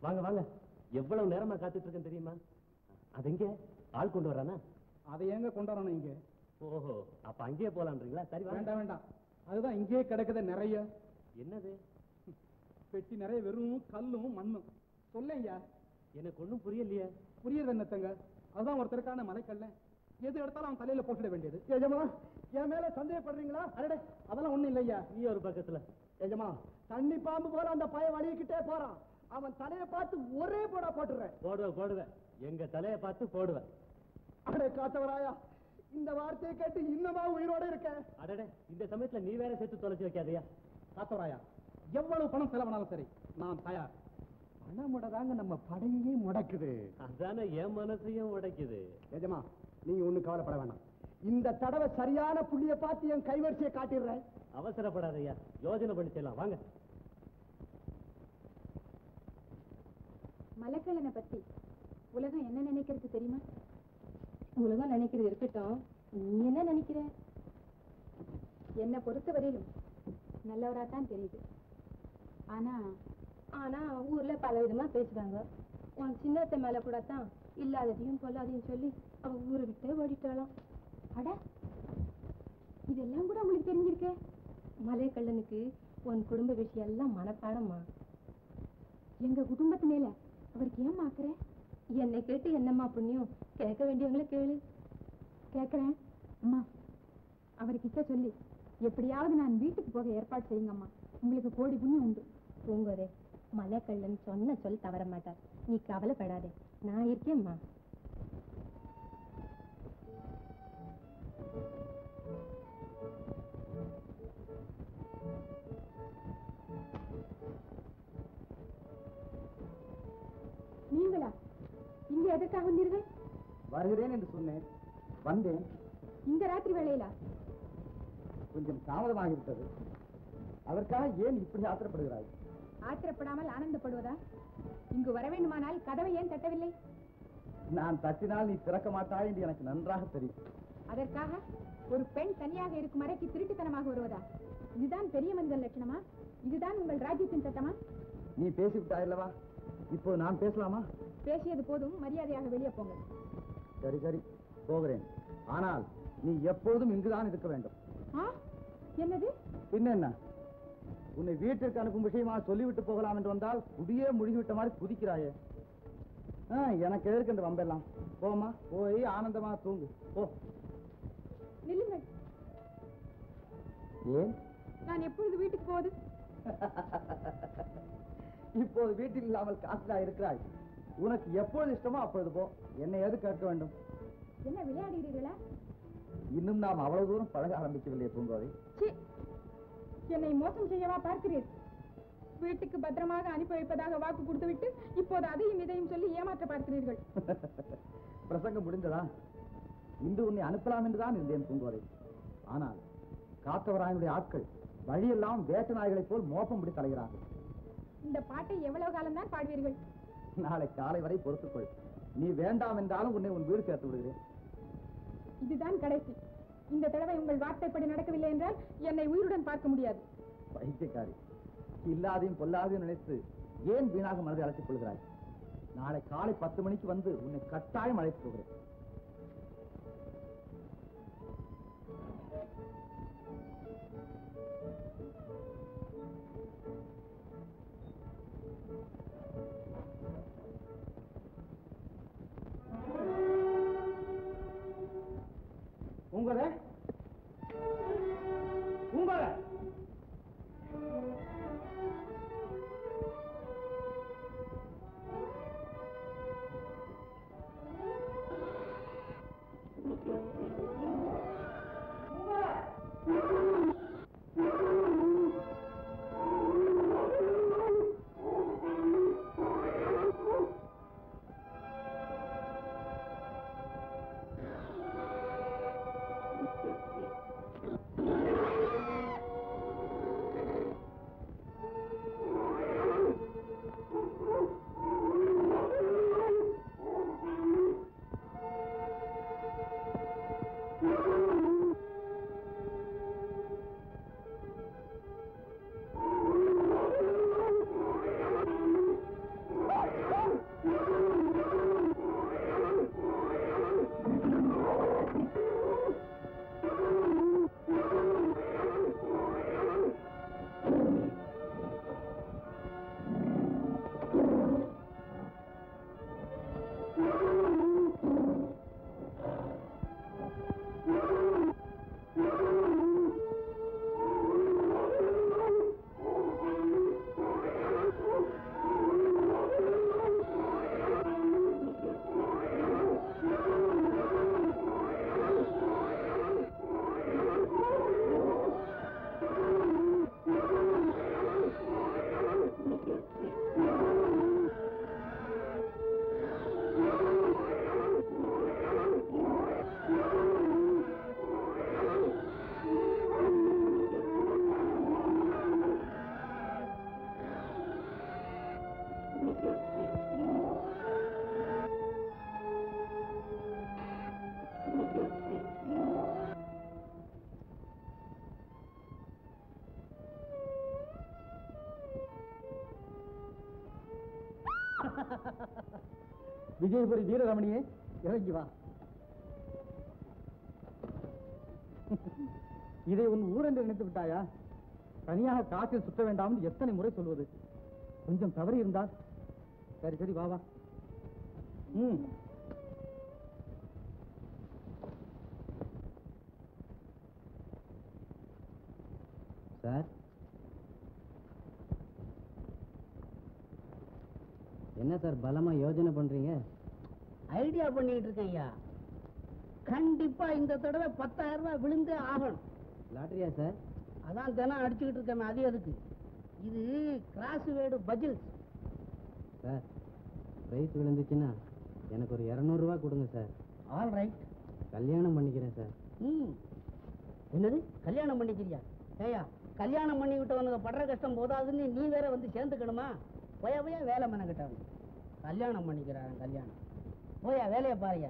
வாங்க வாங்க எவ்வளவு நேரமா காத்துட்டு இருக்கேன் தெரியுமா அது எங்க ஆள் கொண்டு வரானா அதை எங்க கொண்டு வரணும் இங்க ஓஹோ அப்ப அங்கேயே போலான்றீங்களா சரி வாங்க வேண்டாம் வேண்டாம் அதுதான் இங்கேயே கிடக்குது நிறைய என்னது பெட்டி நிறைய வெறும் கல்லும் மண்ணும் சொல்லையா எனக்கு ஒண்ணும் புரியலையே புரியுது என்னத்தங்க அதுதான் ஒருத்தருக்கான மலைக்கல்ல எது எடுத்தாலும் அவன் தலையில போட்டுட வேண்டியது எஜமா என் மேல சந்தேகப்படுறீங்களா அடடே அதெல்லாம் ஒண்ணும் இல்லையா நீ ஒரு பக்கத்துல எஜமா தண்ணி பாம்பு போல அந்த பய வழிக்கிட்டே போறான் அவன் தலையை பார்த்து ஒரே போடா போட்டுறேன் போடுவேன் போடுவேன் எங்க தலையை பார்த்து போடுவேன் அடே காத்தவராயா இந்த வார்த்தையை கேட்டு இன்னமா உயிரோட இருக்க அடடே இந்த சமயத்துல நீ வேற சேர்த்து தொலைச்சு வைக்காதயா காத்தவராயா எவ்வளவு பணம் செலவானாலும் சரி நான் தயார் பணமுட தாங்க நம்ம படையையே முடக்குது அதானே என் மனசையும் உடைக்குது எஜமா நீங்க ஒண்ணும் கவலைப்பட வேண்டாம் இந்த தடவை சரியான புள்ளிய பார்த்து என் கைவரிசையை காட்டிடுறேன் அவசரப்படாதயா யோஜனை பண்ணி செய்யலாம் வாங்க மலைக்கல்லனை பத்தி உலகம் என்ன நினைக்கிறது தெரியுமா உலகம் நினைக்கிறது இருக்கட்டும் நீ என்ன நினைக்கிற என்னை பொறுத்தவரையிலும் நல்லவரா தான் தெரியுது ஆனா ஆனா ஊர்ல பல விதமா பேசுறாங்க உன் சின்னத்தை மேல கூட தான் இல்லாததையும் பொல்லாதையும் சொல்லி அவ ஊரை விட்டு ஓடிட்டாளாம் அட இதெல்லாம் கூட உங்களுக்கு தெரிஞ்சிருக்கே மலைக்கல்லனுக்கு உன் குடும்ப விஷயம் எல்லாம் மனப்பாடமா எங்க குடும்பத்து மேல அவருக்கு ஏன் மாக்குற என்னை கேட்டு என்னம்மா புண்ணியம் கேட்க வேண்டியவங்கள கேளு கேக்குறேன் அம்மா அவர்கிட்ட சொல்லி எப்படியாவது நான் வீட்டுக்கு போக ஏற்பாடு செய்யுங்கம்மா உங்களுக்கு கோடி புண்ணியம் உண்டு பூங்கோரே மலைக்கல்லன் சொன்ன சொல் தவற மாட்டார் நீ கவலைப்படாதே நான் இருக்கேம்மா நீங்களா இங்க எதற்காக வந்தீர்கள் வருகிறேன் என்று சொன்னேன் வந்தேன் இந்த ராத்திரி வேளையிலா கொஞ்சம் தாமதமாகிவிட்டது அதற்காக ஏன் இப்படி ஆத்திரப்படுகிறாய் ஆத்திரப்படாமல் ஆனந்தப்படுவதா இங்கு வர வேண்டுமானால் கதவை ஏன் தட்டவில்லை நான் தட்டினால் நீ திறக்க மாட்டாய் என்று எனக்கு நன்றாக தெரியும் அதற்காக ஒரு பெண் தனியாக இருக்கும் அறைக்கு திருட்டுத்தனமாக வருவதா இதுதான் பெரிய மனிதன் லட்சணமா இதுதான் உங்கள் ராஜ்யத்தின் சட்டமா நீ பேசிவிட்டாய் அல்லவா இப்போது நான் பேசலாமா பேசியது போதும் மரியாதையாக வெளியே போங்க சரி சரி போகிறேன் ஆனால் நீ எப்பொழுதும் இங்குதான் இருக்க வேண்டும் ஆ என்னது பின்ன என்ன உன்னை வீட்டிற்கு அனுப்பும் விஷயமா சொல்லிவிட்டு போகலாம் என்று வந்தால் குடியே முழுகிவிட்ட மாதிரி குதிக்கிறாயே ஆ, எனக்கு எதற்கு இந்த வம்பெல்லாம் போமா போய் ஆனந்தமா தூங்கு போ நில்லுங்கள் ஏன் நான் எப்பொழுது வீட்டுக்கு போவது இப்போது வீட்டில் இல்லாமல் காசுலா இருக்கிறாய் உனக்கு எப்பொழுது இஷ்டமோ அப்பொழுது போ என்னை எது கேட்க வேண்டும் என்ன விளையாடுகிறீர்களா இன்னும் நாம் அவ்வளவு தூரம் பழக ஆரம்பிக்கவில்லை பூங்கோதை சீ என்னை மோசம் செய்யவா பார்க்கிறீர் வீட்டுக்கு பத்திரமாக அனுப்பி வைப்பதாக வாக்கு கொடுத்துவிட்டு இப்போது அதையும் இதையும் சொல்லி ஏமாற்ற பார்க்கிறீர்கள் பிரசங்கம் முடிந்ததா இன்று உன்னை அனுப்பலாம் என்றுதான் இருந்தேன் பூங்கோதை ஆனால் காத்தவராயனுடைய ஆட்கள் வழியெல்லாம் வேட்ட நாய்களைப் போல் மோப்பம் பிடி தலைகிறார்கள் இந்த பாட்டை எவ்வளவு காலம்தான் பாடுவீர்கள் நாளை காலை வரை பொறுத்துக்கொள் நீ வேண்டாம் என்றாலும் உன்னை உன் வீடு சேர்த்து விடுகிறேன் இதுதான் கடைசி இந்த தடவை உங்கள் வார்த்தைப்படி நடக்கவில்லை என்றால் என்னை உயிருடன் பார்க்க முடியாது பைத்தியக்காரி இல்லாதையும் பொல்லாதையும் நினைத்து ஏன் வீணாக மனதை அழைத்துக் கொள்கிறாய் நாளை காலை பத்து மணிக்கு வந்து உன்னை கட்டாயம் அழைத்து போகிறேன் உங்களே உங்களே விஜயபுரி வீரரமணியே இறங்கி வா இதை உன் ஊரென்று நினைத்து விட்டாயா தனியாக காற்றில் சுற்ற வேண்டாம் என்று எத்தனை முறை சொல்வது கொஞ்சம் தவறி இருந்தால் சரி சரி வா வா ம் சார் என்ன சார் பலமா யோஜனை பண்றீங்க ஐடியா பண்ணிட்டு இருக்கேன் ஐயா கண்டிப்பா இந்த தடவை பத்தாயிரம் ரூபாய் விழுந்தே ஆகணும் லாட்டரியா சார் அதான் தினம் அடிச்சுக்கிட்டு இருக்கேன் அது எதுக்கு இது கிராஸ் வேடு பஜில் சார் பிரைஸ் விழுந்துச்சுன்னா எனக்கு ஒரு இரநூறுவா கொடுங்க சார் ஆல் ரைட் கல்யாணம் பண்ணிக்கிறேன் சார் ம் என்னது கல்யாணம் பண்ணிக்கிறியா ஏய்யா கல்யாணம் பண்ணி விட்டவனுக்கு படுற கஷ்டம் போதாதுன்னு நீ வேற வந்து சேர்ந்துக்கணுமா போயா போயா வேலை மெனக்கிட்டவன் கல்யாணம் பண்ணிக்கிறான் கல்யாணம் போயா வேலையை பாருயா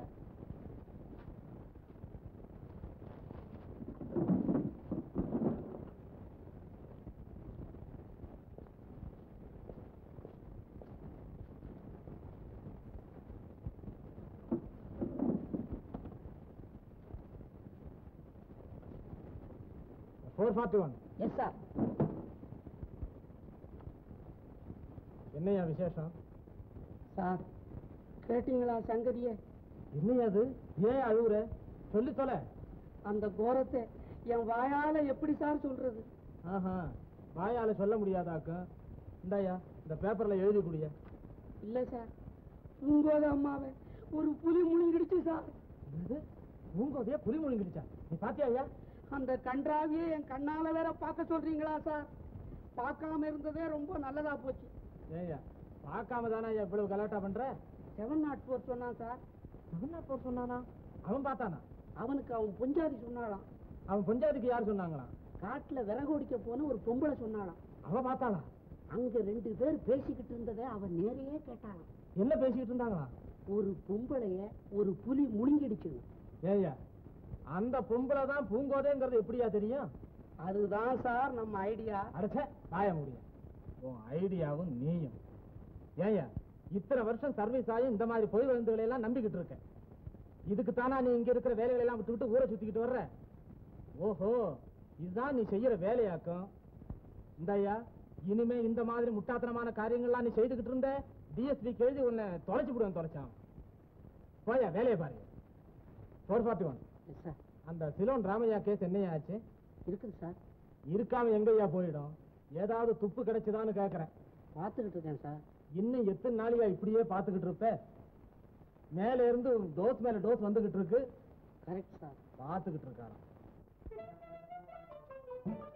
four forty one yes sir என்னையா விசேஷம் சார் கேட்டீங்களா சங்கதியை என்னையா அது ஏன் அழுகுற சொல்லி தொலை அந்த கோரத்தை என் வாயால எப்படி சார் சொல்றது ஆஹா வாயால சொல்ல முடியாதாக்கும் இந்தாயா இந்த பேப்பர்ல எழுதி குடிய இல்ல சார் உங்கோத அம்மாவை ஒரு புலி முழுங்கிடுச்சு சார் என்னது பூங்கோதைய புலி முழுங்கிடுச்சா நீ பாத்தியா ஐயா அந்த கன்றாவியை என் கண்ணால வேற பார்க்க சொல்றீங்களா சார் பார்க்காம இருந்ததே ரொம்ப நல்லதா போச்சு ஏய்யா பார்க்காம தானே ஐயா இவ்வளவு கலாட்டா பண்ற செவன் நாட் ஃபோர் சொன்னான் சார் அவன் போர் சொன்னானா அவன் பார்த்தானா அவனுக்கு அவன் பொஞ்சாதி சொன்னாளாம் அவன் பஞ்சாயத்துக்கு யார் சொன்னாங்களாம் காட்டுல விறகு ஒடிக்க போன ஒரு பொம்பளை சொன்னாளாம் அவ பார்த்தாளா அங்க ரெண்டு பேர் பேசிக்கிட்டு இருந்ததை அவன் நேரையே கேட்டாளாம் என்ன பேசிக்கிட்டு இருந்தாங்களா ஒரு பொம்பளைய ஒரு புலி முழுங்கிடுச்சு ஏய்யா அந்த பொம்பளை தான் பூங்கோதைங்கிறது எப்படியா தெரியும் அதுதான் சார் நம்ம ஐடியா அடைச்ச வாய முடியும் உன் ஐடியாவும் நீயும் ஏய்யா இத்தனை வருஷம் சர்வீஸ் ஆகி இந்த மாதிரி பொய் விழுந்துகளை எல்லாம் நம்பிக்கிட்டு இருக்க இதுக்கு தானா நீ இங்க இருக்கிற வேலைகளை எல்லாம் விட்டுவிட்டு ஊரை சுத்திக்கிட்டு வர்ற ஓஹோ இதுதான் நீ செய்யற வேலையாக்கும் இந்தாயா இனிமே இந்த மாதிரி முட்டாத்தனமான காரியங்கள்லாம் நீ செய்துகிட்டு இருந்த டிஎஸ்பி எழுதி உன்னை தொலைச்சு விடுவேன் தொலைச்சான் போயா வேலையை பாரு four forty one yes sir அந்த சிலோன் ராமையா கேஸ் என்னையா ஆச்சு இருக்குது சார் இருக்காம எங்கய்யா போயிடும் ஏதாவது துப்பு கிடைச்சுதான்னு கேக்குறேன் பார்த்துக்கிட்டு இருக்கேன் சார் இன்னும் எத்தனை நாளையா இப்படியே பார்த்துக்கிட்டு இருப்ப மேல இருந்து டோஸ் மேல டோஸ் வந்துகிட்டு இருக்கு கரெக்ட் சார் பார்த்துக்கிட்டு இருக்காராம்